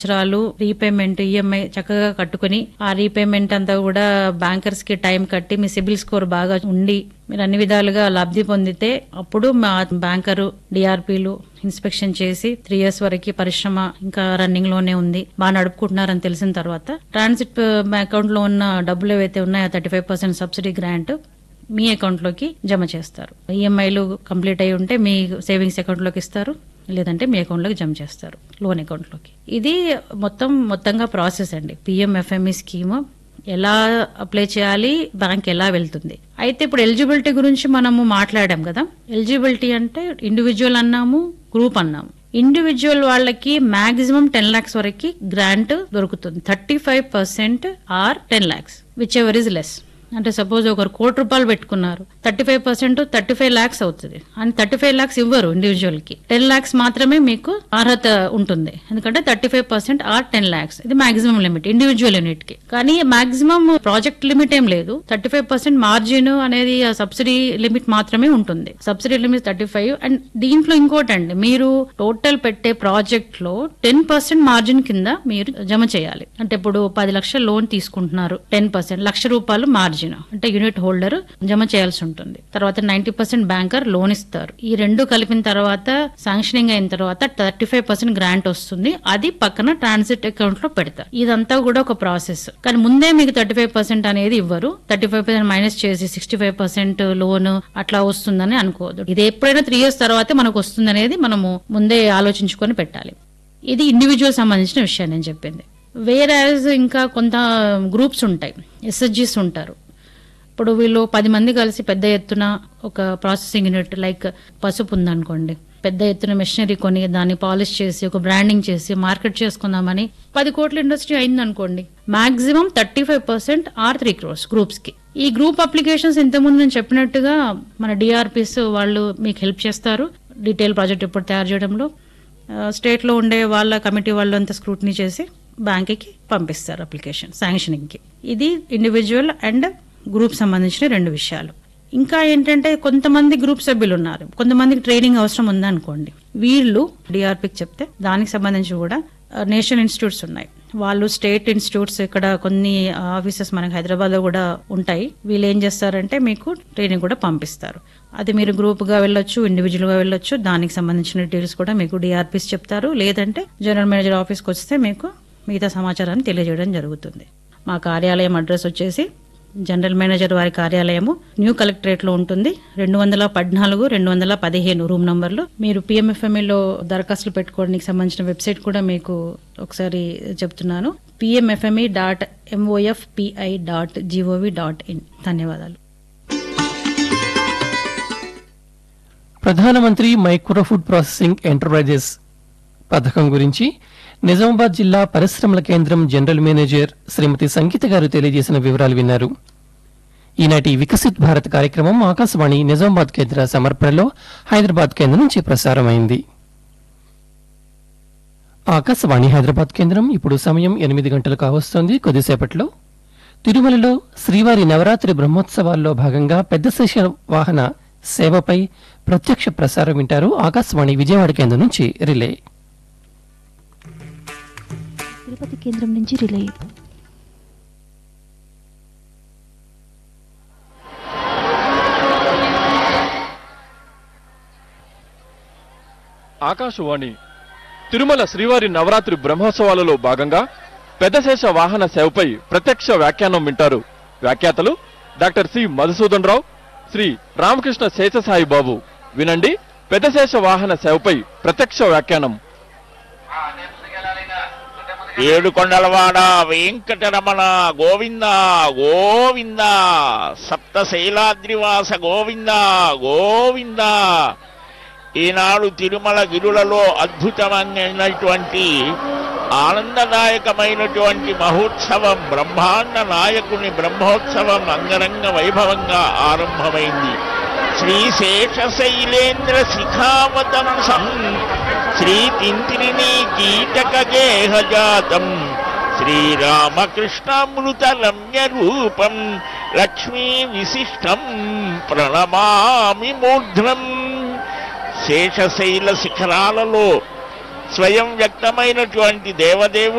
సంవత్సరాలు repayment EMI చక్కగా కట్టుకుని ఆ రీపేమెంట్ అంతా కూడా బ్యాంకర్స్ కి టైం కట్టి మీ సిబిల్ స్కోర్ బాగా ఉండి మీరు అన్ని విధాలుగా లబ్ధి పొందితే అప్పుడు మా బ్యాంకరు డిఆర్పీలు ఇన్స్పెక్షన్ చేసి త్రీ ఇయర్స్ వరకు పరిశ్రమ ఇంకా రన్నింగ్ లోనే ఉంది బాగా నడుపుకుంటున్నారని తెలిసిన తర్వాత ట్రాన్సిట్ అకౌంట్ లో ఉన్న డబ్బులు ఏవైతే ఉన్నాయో thirty five percent subsidy grant మీ అకౌంట్ లోకి జమ చేస్తారు ఈఎంఐలు కంప్లీట్ అయి ఉంటే మీ సేవింగ్స్ అకౌంట్ లోకి ఇస్తారు లేదంటే మీ అకౌంట్ లోకి జమ చేస్తారు లోన్ అకౌంట్ లోకి ఇది మొత్తం మొత్తంగా ప్రాసెస్ అండి పిఎంఎఫ్ఎంఈ స్కీమ్ ఎలా అప్లై చేయాలి బ్యాంక్ ఎలా వెళ్తుంది అయితే ఇప్పుడు ఎలిజిబిలిటీ గురించి మనము మాట్లాడాం కదా ఎలిజిబిలిటీ అంటే ఇండివిజువల్ అన్నాము గ్రూప్ అన్నాము ఇండివిజువల్ వాళ్ళకి మాక్సిమం టెన్ లాక్స్ వరకు గ్రాంట్ దొరుకుతుంది thirty five percent or ten lakhs whichever is less అంటే సపోజ్ ఒకరు కోటి రూపాయలు పెట్టుకున్నారు thirty five percent thirty five lakhs అవుతుంది అండ్ థర్టీ ఫైవ్ లాక్స్ ఇవ్వరు ఇండివిజువల్ కి టెన్ లాక్స్ మాత్రమే మీకు అర్హత ఉంటుంది ఎందుకంటే thirty five percent or ten lakhs ఇది మాక్సిమం లిమిట్ ఇండివిజువల్ యూనిట్ కి కానీ మాక్సిమం ప్రాజెక్ట్ లిమిట్ ఏం లేదు థర్టీ ఫైవ్ పర్సెంట్ మార్జిన్ అనేది సబ్సిడీ లిమిట్ మాత్రమే ఉంటుంది subsidy limit thirty five and దీంట్లో ఇంకోటండి మీరు టోటల్ పెట్టే ప్రాజెక్ట్ లో టెన్ పర్సెంట్ మార్జిన్ కింద మీరు జమ చేయాలి అంటే ఇప్పుడు పది లక్షల లోన్ తీసుకుంటున్నారు టెన్ పర్సెంట్ లక్ష రూపాయలు మార్జిన్ అంటే యూనిట్ హోల్డర్ జమ చేయాల్సి ఉంటుంది తర్వాత నైన్టీ పర్సెంట్ బ్యాంకర్ లోన్ ఇస్తారు ఈ రెండు కలిపిన తర్వాత శాంక్షనింగ్ అయిన తర్వాత థర్టీ ఫైవ్ పర్సెంట్ గ్రాంట్ వస్తుంది అది పక్కన ట్రాన్సిట్ అకౌంట్ లో పెడతారు ఇదంతా కూడా ఒక ప్రాసెస్ కానీ ముందే మీకు థర్టీ ఫైవ్ పర్సెంట్ అనేది ఇవ్వరు థర్టీ ఫైవ్ పర్సెంట్ మైనస్ చేసి సిక్స్టీ ఫైవ్ పర్సెంట్ లోన్ అట్లా వస్తుందని అనుకోవద్దు ఇది ఎప్పుడైనా త్రీ ఇయర్స్ తర్వాతే మనకు వస్తుంది అనేది మనము ముందే ఆలోచించుకొని పెట్టాలి ఇది ఇండివిజువల్ సంబంధించిన విషయం నేను చెప్పింది వేరే ఇంకా కొంత గ్రూప్స్ ఉంటాయి ఎస్ఎస్జీస్ ఉంటారు ఇప్పుడు వీళ్ళు పది మంది కలిసి పెద్ద ఎత్తున ఒక ప్రాసెసింగ్ యూనిట్ లైక్ పసుపు ఉందనుకోండి పెద్ద ఎత్తున మెషినరీ కొని దాన్ని పాలిష్ చేసి ఒక బ్రాండింగ్ చేసి మార్కెట్ చేసుకుందామని పది కోట్ల ఇండస్ట్రీ అయిందనుకోండి maximum thirty five percent or three crores groups కి ఈ గ్రూప్ అప్లికేషన్స్ ఇంతకుముందు నేను చెప్పినట్టుగా మన డిఆర్పిస్ వాళ్ళు మీకు హెల్ప్ చేస్తారు డీటెయిల్ ప్రాజెక్ట్ ఇప్పుడు తయారు చేయడంలో స్టేట్ లో ఉండే వాళ్ళ కమిటీ వాళ్ళు అంతా స్క్రూటినీ చేసి బ్యాంక్కి పంపిస్తారు అప్లికేషన్ శాంక్షనింగ్ కి ఇది ఇండివిజువల్ అండ్ గ్రూప్ సంబంధించిన రెండు విషయాలు ఇంకా ఏంటంటే కొంతమంది గ్రూప్ సభ్యులు ఉన్నారు కొంతమందికి ట్రైనింగ్ అవసరం ఉందనుకోండి వీళ్ళు డిఆర్పికి చెప్తే దానికి సంబంధించి కూడా నేషనల్ ఇన్స్టిట్యూట్స్ ఉన్నాయి వాళ్ళు స్టేట్ ఇన్స్టిట్యూట్స్ ఇక్కడ కొన్ని ఆఫీసెస్ మనకి హైదరాబాద్ లో కూడా ఉంటాయి వీళ్ళు ఏం చేస్తారంటే మీకు ట్రైనింగ్ కూడా పంపిస్తారు అది మీరు గ్రూప్ గా వెళ్ళొచ్చు ఇండివిజువల్ గా వెళ్ళొచ్చు దానికి సంబంధించిన డీటెయిల్స్ కూడా మీకు డిఆర్పిస్ చెప్తారు లేదంటే జనరల్ మేనేజర్ ఆఫీస్కి వస్తే మీకు మిగతా సమాచారాన్ని తెలియజేయడం జరుగుతుంది మా కార్యాలయం అడ్రస్ వచ్చేసి జనరల్ మేనేజర్ వారి కార్యాలయము న్యూ కలెక్టరేట్ లో ఉంటుంది రెండు వందల పద్నాలుగు రెండు వందల పదిహేను రూమ్ నంబర్లు మీరు పిఎంఎఫ్ఎంఈలో దరఖాస్తులు పెట్టుకోవడానికి సంబంధించిన వెబ్సైట్ కూడా మీకు ఒకసారి చెప్తున్నాను PMFME dot MOFPI dot GOV dot in ధన్యవాదాలు ప్రధానమంత్రి మైక్రో ఫుడ్ ప్రాసెసింగ్ ఎంటర్ప్రైజెస్ పథకం గురించి నిజామాబాద్ జిల్లా పరిశ్రమల కేంద్రం జనరల్ మేనేజర్ శ్రీమతి సంగీత గారు తెలియజేసిన వివరాలు విన్నారు ఈనాటి వికసిత్ భారత్ కార్యక్రమం ఆకాశవాణి నిజామాబాద్ కేంద్ర సమర్పణలో హైదరాబాద్ కేంద్రం నుంచి ప్రసారమైంది ఆకాశవాణి హైదరాబాద్ కేంద్రం ఇప్పుడు సమయం ఎనిమిది గంటలు కావస్తోంది కొద్దిసేపట్లో తిరుమలలో శ్రీవారి నవరాత్రి బ్రహ్మోత్సవాల్లో భాగంగా పెద్ద శేష వాహన సేవపై ప్రత్యక్ష ప్రసారం వింటారు ఆకాశవాణి విజయవాడ కేంద్రం నుంచి రిలే తిరుపతి కేంద్రం నుంచి రిలే ఆకాశవాణి తిరుమల శ్రీవారి నవరాత్రి బ్రహ్మోత్సవాలలో భాగంగా పెద్దశేష వాహన సేవపై ప్రత్యక్ష వ్యాఖ్యానం వింటారు వ్యాఖ్యాతలు డాక్టర్ సి మధుసూదన్ రావు శ్రీ రామకృష్ణ శేషసాయి బాబు వినండి పెద్దశేష వాహన సేవపై ప్రత్యక్ష వ్యాఖ్యానం ఏడు కొండలవాడ వెంకటరమణ గోవింద గోవింద సప్తశైలాద్రివాస గోవింద గోవింద ఈనాడు తిరుమల గిరులలో అద్భుతమైనటువంటి ఆనందదాయకమైనటువంటి మహోత్సవం బ్రహ్మాండ నాయకుని బ్రహ్మోత్సవం అంగరంగ వైభవంగా ఆరంభమైంది శ్రీ శేషశైలేంద్ర శిఖావతనం శ్రీ తింతిరిని కీటక గేహజాతం శ్రీరామకృష్ణామృత రమ్య రూపం లక్ష్మీ విశిష్టం ప్రణమామి మూర్ధ్నం శేషశైల శిఖరాలలో స్వయం వ్యక్తమైనటువంటి దేవదేవుడు